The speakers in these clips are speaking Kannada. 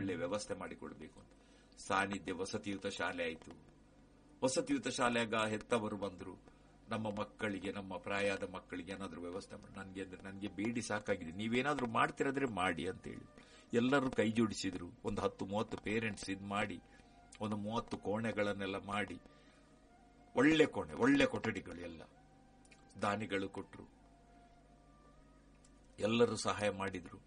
ಒಳ್ಳೆ ವ್ಯವಸ್ಥೆ ಮಾಡಿಕೊಡ್ಬೇಕು ಅಂತ ಸಾನ್ನಿಧ್ಯ ವಸತಿಯುತ ಶಾಲೆ ಆಯಿತು ವಸತಿಯುತ ಶಾಲೆಯಾಗ ಹೆತ್ತವರು ಬಂದ್ರು ನಮ್ಮ ಮಕ್ಕಳಿಗೆ ನಮ್ಮ ಪ್ರಾಯದ ಮಕ್ಕಳಿಗೆ ಏನಾದ್ರೂ ವ್ಯವಸ್ಥೆ ಮಾಡಿ ನನಗೆ ಅಂದ್ರೆ ನನಗೆ ಬೇಡಿ ಸಾಕಾಗಿದೆ ನೀವೇನಾದ್ರೂ ಮಾಡ್ತಿರಾದ್ರೆ ಮಾಡಿ ಅಂತೇಳಿ ಎಲ್ಲರೂ ಕೈ ಜೋಡಿಸಿದ್ರು ಒಂದು ಹತ್ತು ಮೂವತ್ತು ಪೇರೆಂಟ್ಸ್ ಇದು ಮಾಡಿ ಒಂದು ಮೂವತ್ತು ಕೋಣೆಗಳನ್ನೆಲ್ಲ ಮಾಡಿ ಒಳ್ಳೆ ಕೋಣೆ ಒಳ್ಳೆ ಕೊಠಡಿಗಳು ಎಲ್ಲ ದಾನಿಗಳು ಕೊಟ್ಟರು ಎಲ್ಲರೂ ಸಹಾಯ ಮಾಡಿದ್ರು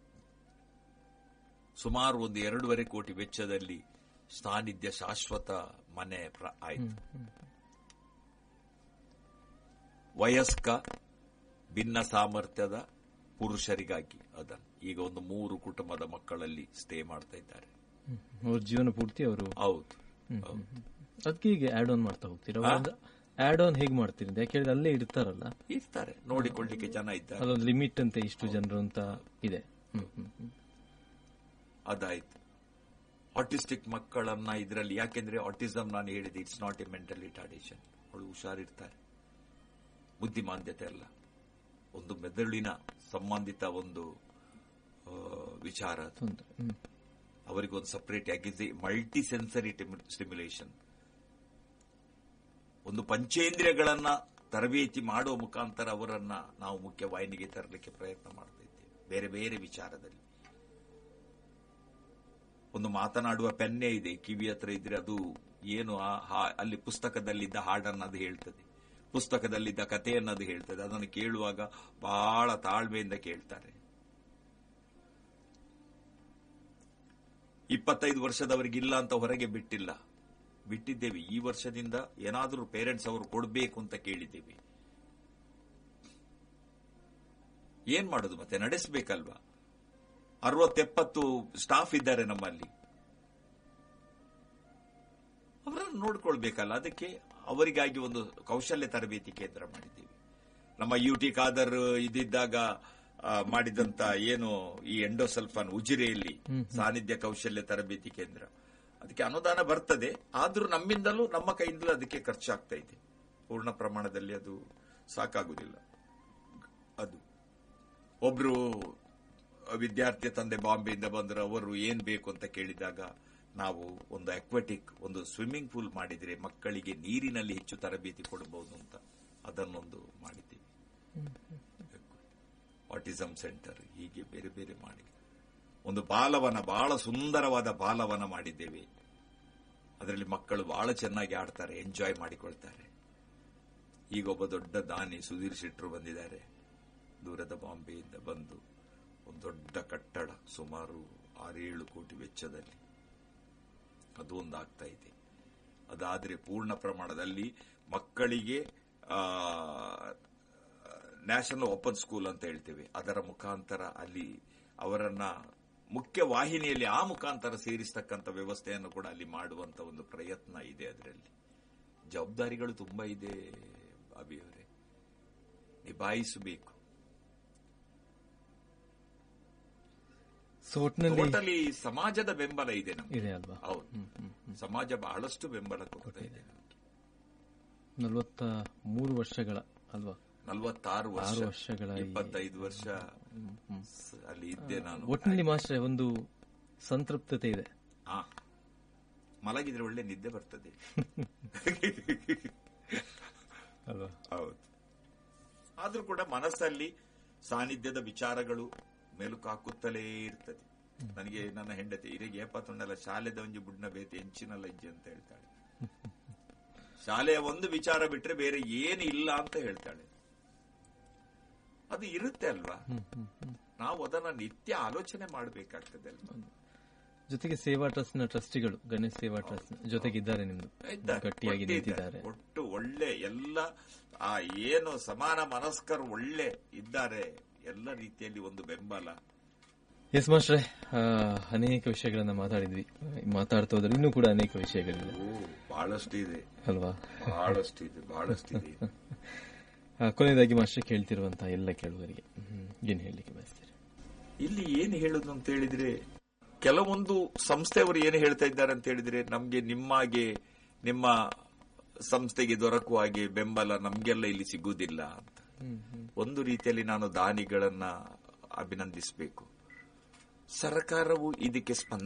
ಸುಮಾರು ಒಂದು ಎರಡೂವರೆ ಕೋಟಿ ವೆಚ್ಚದಲ್ಲಿ ಸಾನ್ನಿಧ್ಯ ಶಾಶ್ವತ ಮನೆ ಪ್ರ- ಆಯ್ತು ವಯಸ್ಕ ಭಿನ್ನ ಸಾಮರ್ಥ್ಯದ ಪುರುಷರಿಗಾಗಿ ಅದನ್ನು ಈಗ ಒಂದು ಮೂರು ಕುಟುಂಬದ ಮಕ್ಕಳಲ್ಲಿ ಸ್ಟೇ ಮಾಡ್ತಾ ಇದ್ದಾರೆ ಅವ್ರ ಜೀವನ ಪೂರ್ತಿ ಅವರು ಹೌದು ಹೌದು. ಅದಕ್ಕೆ ಹೀಗೆ ಆಡ್ ಆನ್ ಮಾಡ್ತಾ ಹೋಗ್ತೀರಾ ಆಡ್ ಆನ್ ಹೇಗ್ ಮಾಡ್ತೀರಿ ಅಂತ ಯಾಕೆ ಅಲ್ಲೇ ಇರ್ತಾರಲ್ಲ ಇರ್ತಾರೆ ನೋಡಿಕೊಳ್ಳಿಕ್ಕೆ ಜನ ಇದ್ದಾರೆ ಅಲ್ಲೊಂದು ಲಿಮಿಟ್ ಅಂತ ಇಷ್ಟು ಜನರು ಅಂತ ಇದೆ ಹ್ಮ್, ಹ್ಮ್, ಹ್ಮ್. ಅದಾಯ್ತು ಆಟಿಸ್ಟಿಕ್ ಮಕ್ಕಳನ್ನ ಇದರಲ್ಲಿ ಯಾಕೆಂದ್ರೆ ಆಟಿಸಮ್ ನಾನು ಹೇಳಿದೆ it's not a mental retardation ಅವಳು ಹುಷಾರಿರ್ತಾರೆ ಬುದ್ಧಿಮಾಂದ್ಯತೆ ಅಲ್ಲ ಒಂದು ಮೆದುಳಿನ ಸಂಬಂಧಿತ ಒಂದು ಆ, ವಿಚಾರ ಅದು ತೊಂದ್ರೆ ಹ್ಮ್. ಅವರಿಗೊಂದು ಸಪರೇಟ್ ಆಗಿದೆ ಮಲ್ಟಿ ಸೆನ್ಸರಿ ಸ್ಟಿಮ್ಯುಲೇಷನ್ ಒಂದು ಪಂಚೇಂದ್ರಿಯಗಳನ್ನ ತರಬೇತಿ ಮಾಡುವ ಮುಖಾಂತರ ಅವರನ್ನ ನಾವು ಮುಖ್ಯ ವಾಹಿನಿಗೆ ತರಲಿಕ್ಕೆ ಪ್ರಯತ್ನ ಮಾಡ್ತಾ ಇದ್ದೇವೆ ಬೇರೆ ಬೇರೆ ವಿಚಾರದಲ್ಲಿ ಒಂದು ಮಾತನಾಡುವ ಪೆನ್ನೇ ಇದೆ ಕಿವಿ ಹತ್ರ ಇದ್ರೆ ಅದು ಏನು ಆ ಹಾ- ಅಲ್ಲಿ ಪುಸ್ತಕದಲ್ಲಿದ್ದ ಹಾಡನ್ನು ಅದು ಹೇಳ್ತದೆ ಪುಸ್ತಕದಲ್ಲಿದ್ದ ಕಥೆಯನ್ನು ಅದು ಹೇಳ್ತದೆ ಅದನ್ನು ಕೇಳುವಾಗ ಬಹಳ ತಾಳ್ಮೆಯಿಂದ ಕೇಳ್ತಾರೆ ಇಪ್ಪತ್ತೈದು ವರ್ಷದವರಿಗಿಲ್ಲ ಅಂತ ಹೊರಗೆ ಬಿಟ್ಟಿಲ್ಲ ಬಿಟ್ಟಿದ್ದೇವೆ ಈ ವರ್ಷದಿಂದ ಏನಾದರೂ ಪೇರೆಂಟ್ಸ್ ಅವರು ಕೊಡಬೇಕು ಅಂತ ಕೇಳಿದ್ದೇವೆ ಏನ್ ಮಾಡೋದು ಮತ್ತೆ ನಡೆಸಬೇಕಲ್ವಾ ಅರವತ್ತೆಪ್ಪತ್ತು ಸ್ಟಾಫ್ ಇದ್ದಾರೆ ನಮ್ಮಲ್ಲಿ ಅವರನ್ನು ನೋಡ್ಕೊಳ್ಬೇಕಲ್ಲ ಅದಕ್ಕೆ ಅವರಿಗಾಗಿ ಒಂದು ಕೌಶಲ್ಯ ತರಬೇತಿ ಕೇಂದ್ರ ಮಾಡಿದ್ದೀವಿ ನಮ್ಮ ಯು ಟಿ ಖಾದರ್ ಇದ್ದಿದ್ದಾಗ ಆ, ಮಾಡಿದಂತ ಏನು ಈ ಎಂಡೋಸಲ್ಫಾನ್ ಉಜಿರೆಯಲ್ಲಿ ಸಾನ್ನಿಧ್ಯ ಕೌಶಲ್ಯ ತರಬೇತಿ ಕೇಂದ್ರ ಅದಕ್ಕೆ ಅನುದಾನ ಬರ್ತದೆ ಆದ್ರೂ ನಮ್ಮಿಂದಲೂ ನಮ್ಮ ಕೈಯಿಂದಲೂ ಅದಕ್ಕೆ ಖರ್ಚಾಗ್ತಾ ಇದೆ ಪೂರ್ಣ ಪ್ರಮಾಣದಲ್ಲಿ ಅದು ಸಾಕಾಗುವುದಿಲ್ಲ ಅದು ಒಬ್ರು ವಿದ್ಯಾರ್ಥಿ ತಂದೆ ಬಾಂಬೆಯಿಂದ ಬಂದರು ಅವರು ಏನ್ ಬೇಕು ಅಂತ ಕೇಳಿದಾಗ ನಾವು ಒಂದು ಅಕ್ವಾಟಿಕ್ ಒಂದು ಸ್ವಿಮ್ಮಿಂಗ್ ಪೂಲ್ ಮಾಡಿದ್ರೆ ಮಕ್ಕಳಿಗೆ ನೀರಿನಲ್ಲಿ ಹೆಚ್ಚು ತರಬೇತಿ ಕೊಡಬಹುದು ಅಂತ ಅದನ್ನೊಂದು ಮಾಡಿದ್ದೀವಿ ಆಟಿಸಂ ಸೆಂಟರ್ ಹೀಗೆ ಬೇರೆ ಬೇರೆ ಮಾಡಿ ಒಂದು ಬಾಲವನ ಬಹಳ ಸುಂದರವಾದ ಬಾಲವನ ಮಾಡಿದ್ದೇವೆ ಅದರಲ್ಲಿ ಮಕ್ಕಳು ಬಹಳ ಚೆನ್ನಾಗಿ ಆಡ್ತಾರೆ ಎಂಜಾಯ್ ಮಾಡಿಕೊಳ್ತಾರೆ ಈಗ ಒಬ್ಬ ದೊಡ್ಡ ದಾನಿ ಸುಧೀರ್ ಶೆಟ್ರು ಬಂದಿದ್ದಾರೆ ದೂರದ ಬಾಂಬೆಯಿಂದ ಬಂದು ಒಂದು ದೊಡ್ಡ ಕಟ್ಟಡ ಸುಮಾರು ಆರೇಳು ಕೋಟಿ ವೆಚ್ಚದಲ್ಲಿ ಅದು ಒಂದು ಆಗ್ತಾ ಇದೆ ಅದಾದ್ರೆ ಪೂರ್ಣ ಪ್ರಮಾಣದಲ್ಲಿ ಮಕ್ಕಳಿಗೆ ನ್ಯಾಷನಲ್ ಓಪನ್ ಸ್ಕೂಲ್ ಅಂತ ಹೇಳ್ತೇವೆ ಅದರ ಮುಖಾಂತರ ಅಲ್ಲಿ ಅವರನ್ನ ಮುಖ್ಯ ವಾಹಿನಿಯಲ್ಲಿ ಆ ಮುಖಾಂತರ ಸೇರಿಸ್ತಕ್ಕಂಥ ವ್ಯವಸ್ಥೆಯನ್ನು ಕೂಡ ಅಲ್ಲಿ ಮಾಡುವಂತ ಒಂದು ಪ್ರಯತ್ನ ಇದೆ ಅದರಲ್ಲಿ ಜವಾಬ್ದಾರಿಗಳು ತುಂಬಾ ಇದೆ ಅಭಿಯವರೇ ನಿಭಾಯಿಸಬೇಕು ಸೊ ಒಟ್ಟಿನಲ್ಲಿ ಟೋಟಲಿ ಸಮಾಜದ ಬೆಂಬಲ ಇದೆ ನಮ್ಗೆ ಇದೆ ಅಲ್ವಾ ಹೌದು ಸಮಾಜ ಬಹಳಷ್ಟು ಬೆಂಬಲ ಕೊಡ್ತಾ ಇದೆ ನಮ್ಗೆ ನಲ್ವತ್ತ ಮೂರು ವರ್ಷಗಳ ಅಲ್ವಾ ನಲ್ವತ್ತಾರು ವರ್ಷ ಆರು ವರ್ಷಗಳ ಈ- ಇಪ್ಪತ್ತೈದು ವರ್ಷ ಸ- ಅಲ್ಲಿ ಇದ್ದೆ ನಾನು ಒಟ್ಟಿನಲ್ಲಿ ಮಾಸ್ಟ್ರೆ ಒಂದು ಸಂತೃಪ್ತತೆ ಇದೆ ಹಾ ಮಲಗಿದ್ರೆ ಒಳ್ಳೆ ನಿದ್ದೆ ಬರ್ತದೆ ಅಲ್ವಾ ಹೌದು ಆದ್ರೂ ಕೂಡ ಮನಸ್ಸಲ್ಲಿ ಸಾನ್ನಿಧ್ಯದ ವಿಚಾರಗಳು ಮೆಲುಕು ಹಾಕುತ್ತಲೇ ಇರ್ತದೆ ನನಗೆ ನನ್ನ ಹೆಂಡತಿ ಇರಿಗೆ ಏಪತ್ತೊಂಡಲ್ಲ ಶಾಲೆದ ಒಂಜಿ ಬುಡ್ನ ಬೇತೆ ಎಂಚಿನಲ್ಲ ಇಜ್ಜಿ ಅಂತ ಹೇಳ್ತಾಳೆ ಶಾಲೆಯ ಒಂದು ವಿಚಾರ ಬಿಟ್ರೆ ಬೇರೆ ಏನು ಇಲ್ಲ ಅಂತ ಹೇಳ್ತಾಳೆ ಅದು ಇರುತ್ತೆ ಅಲ್ವಾ ನಾವು ಅದನ್ನ ನಿತ್ಯ ಆಲೋಚನೆ ಮಾಡಬೇಕಾಗ್ತದೆ ಅಲ್ವಾ ಜೊತೆಗೆ ಸೇವಾ ಟ್ರಸ್ಟ್ ನ ಟ್ರಸ್ಟಿಗಳು ಗಣೇಶ್ ಸೇವಾ ಟ್ರಸ್ಟ್ ಜೊತೆಗಿದ್ದಾರೆ ನಿಮ್ದು ಇದ್ದಾರೆ. ಗಟ್ಟಿಯಾಗಿ ಒಟ್ಟು ನಿಂತಿದ್ದಾರೆ ಒಟ್ಟು ಒಳ್ಳೆ ಎಲ್ಲ ಆ ಏನು ಸಮಾನ ಮನಸ್ಕರು ಒಳ್ಳೆ ಇದ್ದಾರೆ ಎಲ್ಲ ರೀತಿಯಲ್ಲಿ ಒಂದು ಬೆಂಬಲ ಎಸ್ ಮಾಸ್ಟ್ರೆ ಆ, ಅನೇಕ ವಿಷಯಗಳನ್ನ ಮಾತಾಡಿದ್ವಿ ಮಾತಾಡ್ತಾ ಹೋದ್ರೆ ಇನ್ನೂ ಕೂಡ ಅನೇಕ ವಿಷಯಗಳಿದೆ ಓ ಬಹಳಷ್ಟು ಇದೆ ಅಲ್ವಾ ಬಹಳಷ್ಟು ಇದೆ ಬಹಳಷ್ಟು ಇದೆ ಆ, ಕೊನೆಯದಾಗಿ ಮಾಸ್ಟ್ರೆ ಕೇಳ್ತಿರುವಂತಹ ಎಲ್ಲ ಕೇಳುಗರಿಗೆ ಹ್ಮ್, ಏನ್ ಹೇಳಲಿಕ್ಕೆ ಬಯಸ್ತೀರಿ ಇಲ್ಲಿ ಏನು ಹೇಳುದು ಅಂತ ಹೇಳಿದ್ರೆ ಕೆಲವೊಂದು ಸಂಸ್ಥೆಯವರು ಏನು ಹೇಳ್ತಾ ಇದ್ದಾರೆ ಅಂತ ಹೇಳಿದ್ರೆ ನಮ್ಗೆ ನಿಮ್ಮಾಗೆ ನಿಮ್ಮ ಸಂಸ್ಥೆಗೆ ದೊರಕುವ ಹಾಗೆ ಬೆಂಬಲ ನಮ್ಗೆಲ್ಲ ಇಲ್ಲಿ ಸಿಗುವುದಿಲ್ಲ ಅಂತ ಒಂದು ರೀತಿಯಲ್ಲಿ ನಾನು ದಾನಿಗಳನ್ನ ಅಭಿನಂದಿಸಬೇಕು ಸರ್ಕಾರವು ಇದಕ್ಕೆ ಸ್ಪಂದ